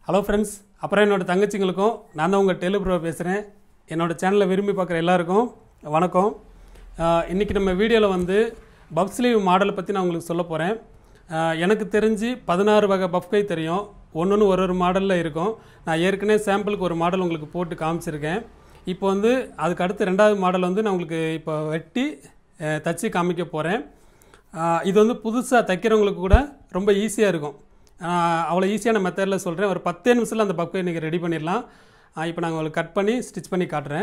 hello friends அப்புறம் என்னோட தங்கச்சிங்களுக்கும் நான் தான் உங்கள் டெலிப்ரோ பேசுகிறேன் என்னோட சேனலை விரும்பி பார்க்குற எல்லாருக்கும் வணக்கம் ஆஹ் இன்னைக்கு நம்ம வீடியோவில் வந்து பஃப் ஸ்லீவ் மாடலை பற்றி நான் உங்களுக்கு சொல்ல போகிறேன் எனக்கு தெரிஞ்சு பதினாறு வகை பஃப் கை தெரியும் ஒன்று ஒன்று ஒரு ஒரு மாடலில் இருக்கும் நான் ஏற்கனவே சாம்பிளுக்கு ஒரு மாடல் உங்களுக்கு போட்டு காமிச்சிருக்கேன் இப்போ வந்து அதுக்கு அடுத்து ரெண்டாவது மாடல் வந்து நான் உங்களுக்கு இப்போ வெட்டி அஹ், தச்சு காமிக்க போகிறேன் இது வந்து புதுசாக தைக்கிறவங்களுக்கு கூட ரொம்ப ஈஸியாக இருக்கும் ஆஹ் அவ்வளோ ஈஸியான மெத்தடில் சொல்கிறேன் ஒரு பத்தே நிமிஷத்தில் அந்த பக்கை நீங்கள் ரெடி பண்ணிடலாம் ஆஹ் இப்போ நாங்கள் உங்களுக்கு கட் பண்ணி ஸ்டிச் பண்ணி காட்டுறேன்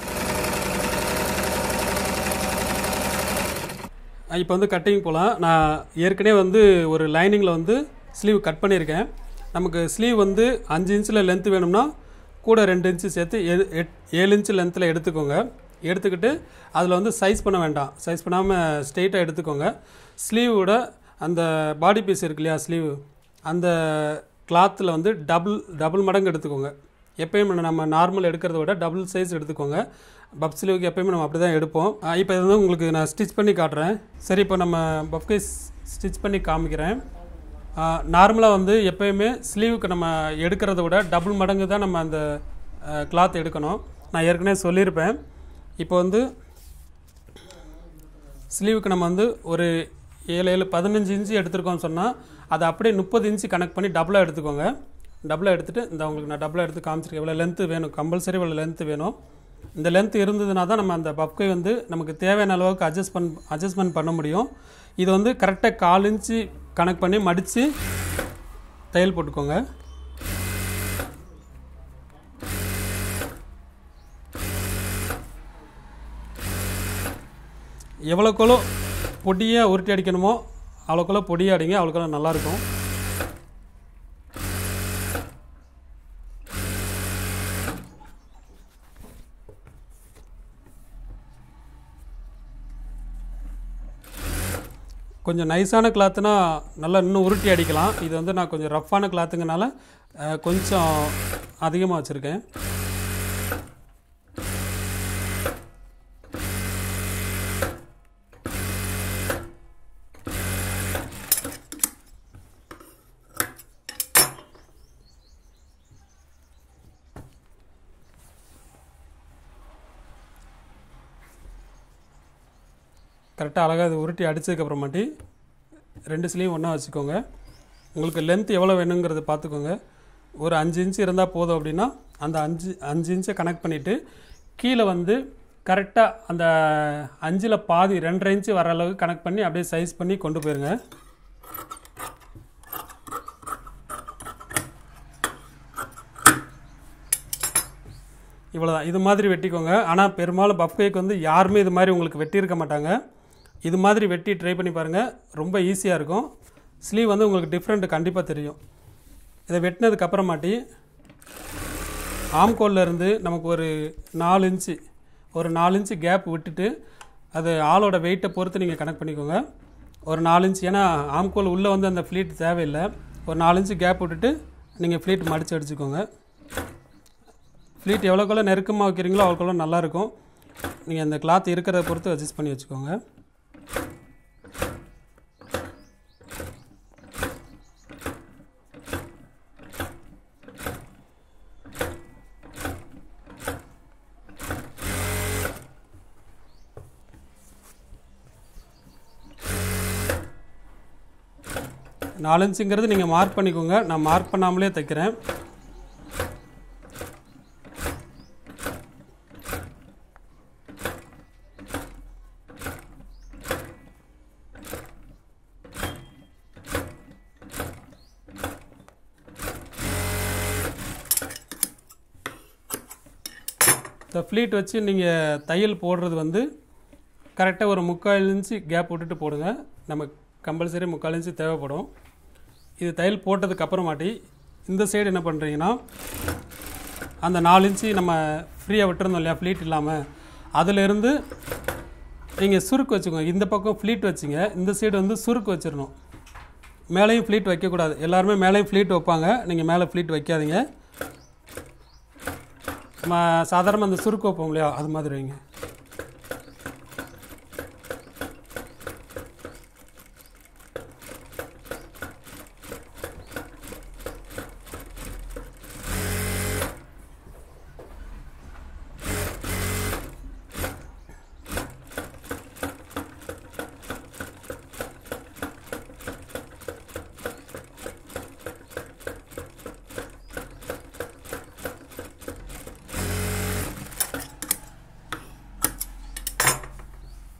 ஆஹ் இப்போ வந்து கட்டிங் போகலாம் நான் ஏற்கனவே வந்து ஒரு லைனிங்கில் வந்து ஸ்லீவ் கட் பண்ணியிருக்கேன் நமக்கு ஸ்லீவ் வந்து அஞ்சு இன்ச்சில் லென்த் வேணும்னா கூட ரெண்டு இன்ச்சு சேர்த்து ஏழு எட் ஏழு இன்ச்சு லென்த்தில் எடுத்துக்கோங்க எடுத்துக்கிட்டு அதில் வந்து சைஸ் பண்ண வேண்டாம் சைஸ் பண்ணாமல் ஸ்ட்ரெயிட்டாக எடுத்துக்கோங்க ஸ்லீவோட அந்த பாடி பீஸ் இருக்கு இல்லையா ஸ்லீவ் அந்த கிளாத்தில் வந்து டபுள் டபுள் மடங்கு எடுத்துக்கோங்க எப்பயுமே நம்ம நார்மல் எடுக்கிறத விட டபுள் சைஸ் எடுத்துக்கோங்க பப் ஸ்லீவுக்கு எப்பயுமே நம்ம அப்படி தான் எடுப்போம் இப்போ இது வந்து உங்களுக்கு நான் ஸ்டிச் பண்ணி காட்டுறேன் சரி இப்போ நம்ம பப் கை ஸ்டிச் பண்ணி காமிக்கிறேன் நார்மலாக வந்து எப்பயுமே ஸ்லீவுக்கு நம்ம எடுக்கிறத விட டபுள் மடங்கு தான் நம்ம அந்த கிளாத் எடுக்கணும் நான் ஏற்கனவே சொல்லியிருப்பேன் இப்போ வந்து ஸ்லீவுக்கு நம்ம வந்து ஒரு ஏழு ஏழு பதினஞ்சு இன்ச்சு எடுத்திருக்கோம்னு சொன்னால் அதை அப்படியே முப்பது இன்ச்சு கனெக்ட் பண்ணி டபுளாக எடுத்துக்கோங்க டபுளாக எடுத்துகிட்டு இந்த உங்களுக்கு நான் டபுளாக எடுத்து காமிச்சிருக்கேன் இவ்வளோ லென்த்து வேணும் கம்பல்சரி இவ்வளோ லென்த்து வேணும் இந்த லென்த் இருந்ததுனா தான் நம்ம அந்த பப்கை வந்து நமக்கு தேவையான அளவுக்கு அட்ஜஸ்ட் பண் அட்ஜஸ்ட்மெண்ட் பண்ண முடியும் இது வந்து கரெக்டாக கால் இன்ச்சு கனெக்ட் பண்ணி மடித்து தையல் போட்டுக்கோங்க எவ்வளோக்கெவ்வளோ பொடியாக உருட்டி அடிக்கணுமோ அவ்வளோக்கெவ்வளோ பொடியாக அடிங்க அவ்வளோக்கெவ்வளோ நல்லாயிருக்கும் கொஞ்சம் நைஸான கிளாத்துனா நல்லா இன்னும் உருட்டி அடிக்கலாம் இது வந்து நான் கொஞ்சம் ரஃப்பான கிளாத்துங்கனால அஹ், கொஞ்சம் அதிகமாக வச்சுருக்கேன் கரெக்டாக அழகாக இது உருட்டி அடித்ததுக்கப்புறமாட்டி ரெண்டு ஸ்லீவ் ஒன்றா வச்சுக்கோங்க உங்களுக்கு லென்த் எவ்வளோ வேணுங்கிறத பார்த்துக்கோங்க ஒரு அஞ்சு இன்ச்சு இருந்தால் போதும் அப்படின்னா அந்த அஞ்சு அஞ்சு இன்ச்சை கனெக்ட் பண்ணிவிட்டு கீழே வந்து கரெக்டாக அந்த அஞ்சில் பாதி ரெண்டரை இன்ச்சு வர அளவுக்கு கனெக்ட் பண்ணி அப்படியே சைஸ் பண்ணி கொண்டு போயிருங்க இவ்வளோதான் இது மாதிரி வெட்டிக்கோங்க ஆனால் பெரும்பாலும் பஃப் கேக் வந்து யாருமே இது மாதிரி உங்களுக்கு வெட்டியிருக்க மாட்டாங்க இது மாதிரி வெட்டி ட்ரை பண்ணி பாருங்கள் ரொம்ப ஈஸியாக இருக்கும் ஸ்லீவ் வந்து உங்களுக்கு டிஃப்ரெண்ட் கண்டிப்பாக தெரியும் இதை வெட்டினதுக்கு அப்புறமாட்டி ஆம்கோல்ல இருந்து நமக்கு ஒரு நாலு இன்ச்சு ஒரு நாலு இன்ச்சு கேப் விட்டுட்டு அது ஆளோட வெயிட்டை பொறுத்து நீங்கள் கனெக்ட் பண்ணிக்கோங்க ஒரு நாலு இன்ச் ஏன்னா ஆம்கோல் உள்ளே வந்து அந்த ஃப்ளீட் தேவையில்லை ஒரு நாலு இன்ச்சு கேப் விட்டுட்டு நீங்கள் ஃப்ளீட் மடித்து அடிச்சுக்கோங்க ஃப்ளீட் எவ்வளோக்குள்ள நெருக்கமாக வைக்கிறீங்களோ அவ்வளோக்குள்ள நல்லாயிருக்கும் நீங்கள் அந்த கிளாத் இருக்கிறத பொறுத்து அட்ஜஸ்ட் பண்ணி வச்சுக்கோங்க நாலு இன்ச்சுங்கிறது நீங்கள் மார்க் பண்ணிக்கோங்க நான் மார்க் பண்ணாமலே தைக்கிறேன் இந்த ஃப்ளீட் வச்சு நீங்கள் தையல் போடுறது வந்து கரெக்டாக ஒரு முக்கால் இன்ச்சு கேப் விட்டுட்டு போடுங்க நம்ம கம்பல்சரி முக்கால் இன்ச்சு தேவைப்படும் இது தையல் போட்டதுக்கு அப்புறமாட்டி இந்த சைடு என்ன பண்ணுறீங்கன்னா அந்த நாலு இன்ச்சு நம்ம ஃப்ரீயாக விட்டுருந்தோம் இல்லையா ஃப்ளீட் இல்லாமல் அதிலிருந்து நீங்கள் சுருக்கு வச்சுக்கோங்க இந்த பக்கம் ஃப்ளீட் வச்சுங்க இந்த சைடு வந்து சுருக்கு வச்சிடணும் மேலேயும் ஃப்ளீட் வைக்கக்கூடாது எல்லாருமே மேலேயும் ஃப்ளீட் வைப்பாங்க நீங்கள் மேலே ஃப்ளீட் வைக்காதீங்க நம்ம சாதாரணமாக அந்த சுருக்கு வைப்போம் இல்லையா அது மாதிரி வைங்க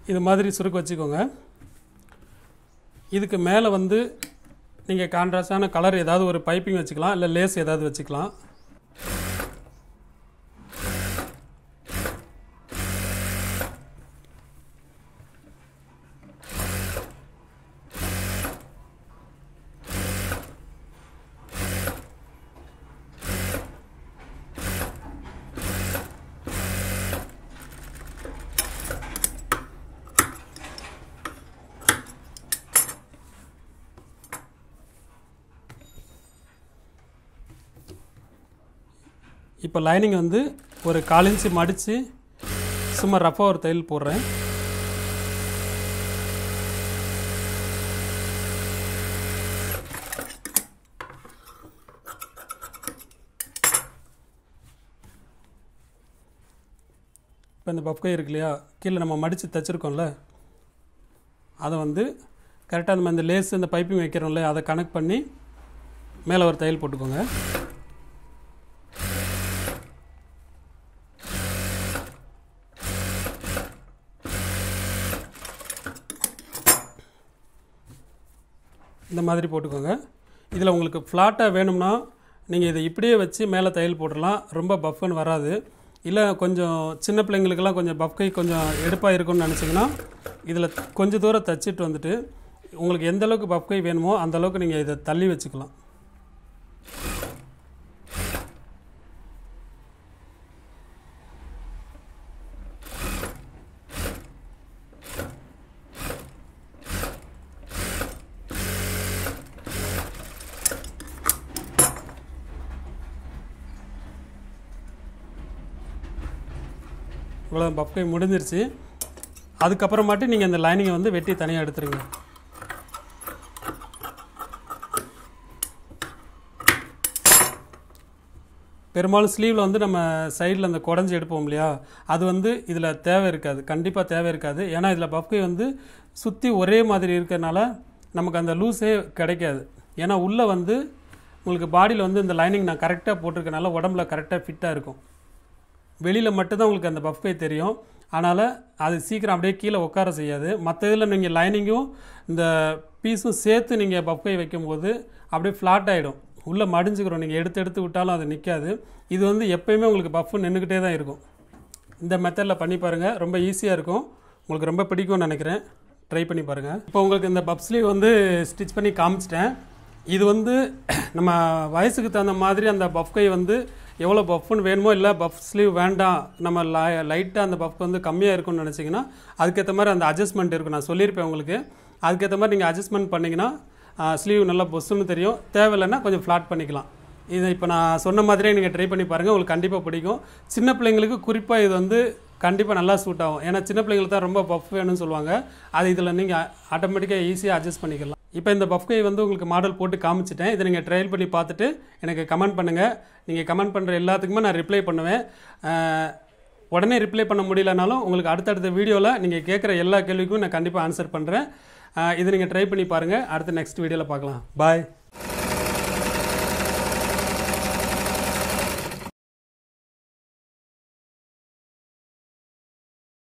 இது மாதிரி சுருக்கு வச்சுக்கோங்க இதுக்கு மேலே வந்து நீங்கள் கான்ட்ராஸ்டான கலர் ஏதாவது ஒரு பைப்பிங் வச்சுக்கலாம் இல்லை லேஸ் ஏதாவது வச்சுக்கலாம் இப்போ லைனிங் வந்து ஒரு கால் இன்ச்சு மடித்து சும்மா ரஃபாக ஒரு தையல் போடுறேன் இப்போ இந்த பஃப்கை இருக்கு இல்லையா கீழே நம்ம மடித்து தைச்சிருக்கோம்ல அதை வந்து கரெக்டாக நம்ம இந்த லேஸ் இந்த பைப்பிங் வைக்கிறோம்ல அதை கனெக்ட் பண்ணி மேலே ஒரு தையல் போட்டுக்கோங்க இந்த மாதிரி போட்டுக்கோங்க இதில் உங்களுக்கு ஃப்ளாட்டாக வேணும்னா நீங்கள் இதை இப்படியே வச்சு மேலே தையல் போட்டுடலாம் ரொம்ப பஃப்னு வராது இல்லை கொஞ்சம் சின்ன பிள்ளைங்களுக்கெல்லாம் கொஞ்சம் பஃப்கை கொஞ்சம் எடுப்பாக இருக்கும்னு நினச்சிங்கன்னா இதில் கொஞ்சம் தூரம் தச்சிட்டு வந்துட்டு உங்களுக்கு எந்த அளவுக்கு பஃப்கை வேணுமோ அந்த அளவுக்கு நீங்கள் இதை தள்ளி வச்சுக்கலாம் இவ்வளோ பஃப்கை முடிஞ்சிருச்சு அதுக்கப்புறமாட்டி நீங்கள் இந்த லைனிங்கை வந்து வெட்டி தனியாக எடுத்துருங்க பெரும்பாலும் ஸ்லீவில் வந்து நம்ம சைடில் அந்த குடஞ்சி எடுப்போம் இல்லையா அது வந்து இதில் தேவை இருக்காது கண்டிப்பாக தேவை இருக்காது ஏன்னா இதில் பஃப்கை வந்து சுற்றி ஒரே மாதிரி இருக்கிறதுனால நமக்கு அந்த லூஸே கிடைக்காது ஏன்னா உள்ளே வந்து உங்களுக்கு பாடியில் வந்து இந்த லைனிங் நான் கரெக்டாக போட்டிருக்கனால உடம்புல கரெக்டாக ஃபிட்டாக இருக்கும் வெளியில் மட்டும்தான் உங்களுக்கு அந்த பஃப்கை தெரியும் அதனால் அது சீக்கிரம் அப்படியே கீழே உட்கார செய்யாது மற்ற இதில் நீங்கள் லைனிங்கும் இந்த பீஸும் சேர்த்து நீங்கள் பஃப்கை வைக்கும்போது அப்படியே ஃப்ளாட் ஆகிடும் உள்ளே மடிஞ்சுக்கிறோம் நீங்கள் எடுத்து எடுத்து விட்டாலும் அது நிற்காது இது வந்து எப்பயுமே உங்களுக்கு பஃப்பு நின்றுக்கிட்டே தான் இருக்கும் இந்த மெத்தடில் பண்ணி பாருங்கள் ரொம்ப ஈஸியாக இருக்கும் உங்களுக்கு ரொம்ப பிடிக்கும்னு நினைக்கிறேன் ட்ரை பண்ணி பாருங்கள் இப்போ உங்களுக்கு இந்த பப் ஸ்லீவ் வந்து ஸ்டிச் பண்ணி காமிச்சிட்டேன் இது வந்து நம்ம வயசுக்கு தகுந்த மாதிரி அந்த பஃப் கை வந்து எவ்வளோ பஃப்னு வேணுமோ இல்லை பஃப் ஸ்லீவ் வேண்டாம் நம்ம லைட்டாக அந்த பஃப் வந்து கம்மியாக இருக்கும்னு நினச்சிங்கன்னா அதுக்கேற்ற மாதிரி அந்த அட்ஜஸ்ட்மெண்ட் இருக்கும் நான் சொல்லியிருப்பேன் உங்களுக்கு அதுக்கேற்ற மாதிரி நீங்கள் அட்ஜஸ்ட்மெண்ட் பண்ணிங்கன்னா ஸ்லீவ் நல்லா பொஸ்ஸுன்னு தெரியும் தேவையில்லைன்னா கொஞ்சம் ஃப்ளாட் பண்ணிக்கலாம் இதை இப்போ நான் சொன்ன மாதிரியே நீங்கள் ட்ரை பண்ணி பாருங்கள் உங்களுக்கு கண்டிப்பாக பிடிக்கும் சின்ன பிள்ளைங்களுக்கு குறிப்பாக இது வந்து கண்டிப்பாக நல்லா சூட் ஆகும் ஏன்னா சின்ன பிள்ளைங்களுக்கு தான் ரொம்ப பஃப் வேணும்னு சொல்லுவாங்க அது இதில் நீங்கள் ஆட்டோமேட்டிக்காக ஈஸியாக அட்ஜஸ்ட் பண்ணிக்கலாம் இப்போ இந்த பஃப் கை வந்து உங்களுக்கு மாடல் போட்டு காமிச்சிட்டேன் இதை நீங்கள் ட்ரையல் பண்ணி பார்த்துட்டு எனக்கு கமெண்ட் பண்ணுங்கள் நீங்கள் கமெண்ட் பண்ணுற எல்லாத்துக்குமே நான் ரிப்ளை பண்ணுவேன் அஹ், உடனே ரிப்ளை பண்ண முடியலனாலும் உங்களுக்கு அடுத்தடுத்த வீடியோவில் நீங்கள் கேட்குற எல்லா கேள்விக்கும் நான் கண்டிப்பாக ஆன்சர் பண்ணுறேன் இதை நீங்கள் ட்ரை பண்ணி பாருங்கள் அடுத்த நெக்ஸ்ட் வீடியோவில் பார்க்கலாம் பாய்